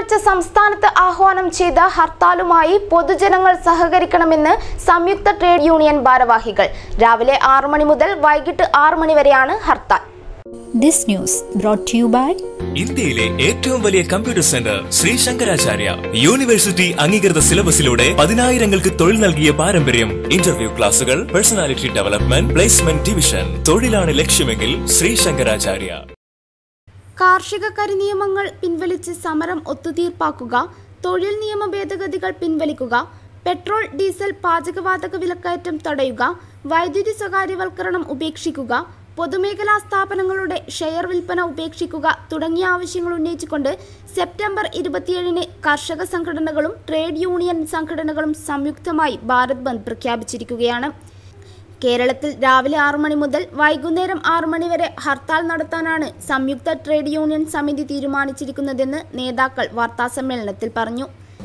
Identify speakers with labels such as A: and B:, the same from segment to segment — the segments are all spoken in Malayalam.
A: ഞായറാഴ്ച സംസ്ഥാനത്ത് ആഹ്വാനം ചെയ്ത ഹർത്താലുമായി പൊതുജനങ്ങൾ സഹകരിക്കണമെന്ന് സംയുക്ത ട്രേഡ് യൂണിയൻ ഭാരവാഹികൾ രാവിലെ ആറു മണി മുതൽ വൈകിട്ട് ആറു മണി വരെയാണ് hartal
B: This news brought to you by
C: ഇന്ത്യയിലെ ഏറ്റവും വലിയ computer centre Sree Sankaracharya university അംഗീകൃത സിലബസിലൂടെ പതിനായിരങ്ങൾക്ക് തൊഴിൽ നൽകിയ പാരമ്പര്യം ഇന്റർവ്യൂ ക്ലാസുകൾ പേഴ്സണാലിറ്റി ഡെവലപ്മെന്റ് പ്ലേസ്മെന്റ് ഡിവിഷൻ തൊഴിലാണ് ലക്ഷ്യമെങ്കിൽ ശ്രീ ശങ്കരാചാര്യ
A: കാർഷിക കരിനിയമങ്ങൾ പിൻവലിച്ച് സമരം ഒത്തുതീർപ്പാക്കുക തൊഴിൽ നിയമ ഭേദഗതികൾ പിൻവലിക്കുക പെട്രോൾ ഡീസൽ പാചകവാതക വിലക്കയറ്റം തടയുക വൈദ്യുതി സ്വകാര്യവൽക്കരണം ഉപേക്ഷിക്കുക പൊതുമേഖലാ സ്ഥാപനങ്ങളുടെ ഷെയർ വിൽപ്പന ഉപേക്ഷിക്കുക തുടങ്ങിയ ആവശ്യങ്ങൾ ഉന്നയിച്ചുകൊണ്ട് സെപ്റ്റംബർ ഇരുപത്തിയേഴിന് കർഷക സംഘടനകളും ട്രേഡ് യൂണിയൻ സംഘടനകളും സംയുക്തമായി ഭാരത് ബന്ദ് പ്രഖ്യാപിച്ചിരിക്കുകയാണ് കേരളത്തിൽ രാവിലെ ആറു മണി മുതൽ വൈകുന്നേരം ആറു മണി വരെ ഹർത്താൽ നടത്താനാണ് സംയുക്ത ട്രേഡ് യൂണിയൻ സമിതി തീരുമാനിച്ചിരിക്കുന്നതെന്ന് നേതാക്കൾ വാർത്താസമ്മേളനത്തിൽ പറഞ്ഞു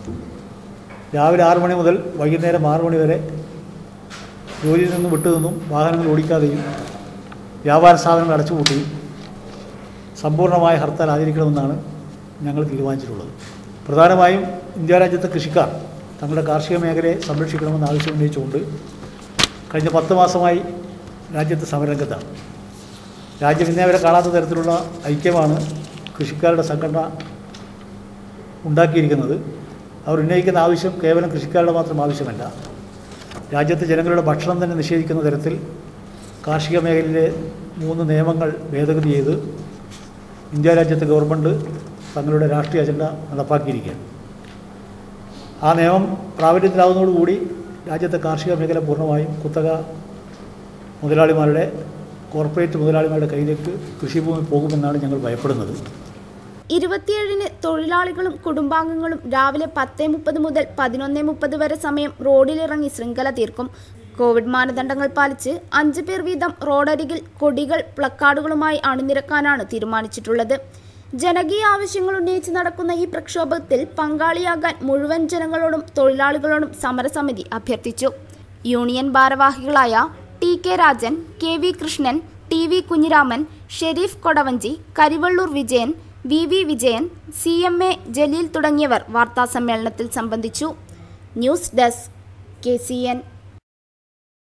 D: രാവിലെ ആറ് മണി മുതൽ വൈകുന്നേരം ആറ് മണി വരെ ജോലിയിൽ നിന്ന് വിട്ടുനിന്നും വാഹനങ്ങൾ ഓടിക്കാതെയും വ്യാപാര സ്ഥാപനങ്ങൾ അടച്ചുപൂട്ടിയും സമ്പൂർണ്ണമായ ഹർത്താൽ ആചരിക്കണമെന്നാണ് ഞങ്ങൾ തീരുമാനിച്ചിട്ടുള്ളത് പ്രധാനമായും ഇന്ത്യ രാജ്യത്തെ കൃഷിക്കാർ തങ്ങളുടെ കാർഷിക മേഖലയെ സംരക്ഷിക്കണമെന്ന് ആവശ്യം ഉന്നയിച്ചുകൊണ്ട് കഴിഞ്ഞ പത്ത് മാസമായി രാജ്യത്ത് സമരരംഗത്താണ് രാജ്യം ഇന്നേ വരെ കാണാത്ത തരത്തിലുള്ള ഐക്യമാണ് കൃഷിക്കാരുടെ സംഘടന ഉണ്ടാക്കിയിരിക്കുന്നത് അവർ ഉന്നയിക്കുന്ന ആവശ്യം കേവലം കൃഷിക്കാരുടെ മാത്രം ആവശ്യമല്ല രാജ്യത്തെ ജനങ്ങളുടെ ഭക്ഷണം തന്നെ നിഷേധിക്കുന്ന തരത്തിൽ കാർഷിക മേഖലയിലെ മൂന്ന് നിയമങ്ങൾ ഭേദഗതി ചെയ്ത് ഇന്ത്യ രാജ്യത്തെ ഗവൺമെൻറ് തങ്ങളുടെ രാഷ്ട്രീയ അജണ്ട നടപ്പാക്കിയിരിക്കുകയാണ് ആ നിയമം പ്രാബല്യത്തിലാവുന്നതോടുകൂടി രാജ്യത്തെ കാർഷിക മേഖല പൂർണ്ണമായും കുത്തക മുതലാളിമാരുടെ കോർപ്പറേറ്റ് മുതലാളിമാരുടെ കയ്യിലേക്ക് കൃഷിഭൂമി പോകുമെന്നാണ് ഞങ്ങൾ ഭയപ്പെടുന്നത്
A: ഇരുപത്തിയേഴിന് തൊഴിലാളികളും കുടുംബാംഗങ്ങളും രാവിലെ പത്ത് മുപ്പത് മുതൽ പതിനൊന്ന് മുപ്പത് വരെ സമയം റോഡിലിറങ്ങി ശൃംഖല തീർക്കും കോവിഡ് മാനദണ്ഡങ്ങൾ പാലിച്ച് അഞ്ച് പേർ വീതം റോഡരികിൽ കൊടികൾ പ്ലക്കാർഡുകളുമായി അണിനിരക്കാനാണ് തീരുമാനിച്ചിട്ടുള്ളത് ജനകീയ ആവശ്യങ്ങൾ ഉന്നയിച്ച് നടക്കുന്ന ഈ പ്രക്ഷോഭത്തിൽ പങ്കാളിയാകാൻ മുഴുവൻ ജനങ്ങളോടും തൊഴിലാളികളോടും സമരസമിതി അഭ്യർത്ഥിച്ചു യൂണിയൻ ഭാരവാഹികളായ T K Rajan K V Krishnan T V Kunhiraman Shereef Kodavanchi Karivellur Vijayan V V Vijayan C M A Jaleel തുടങ്ങിയവർ വാർത്താസമ്മേളനത്തിൽ സംബന്ധിച്ചു news desk K C N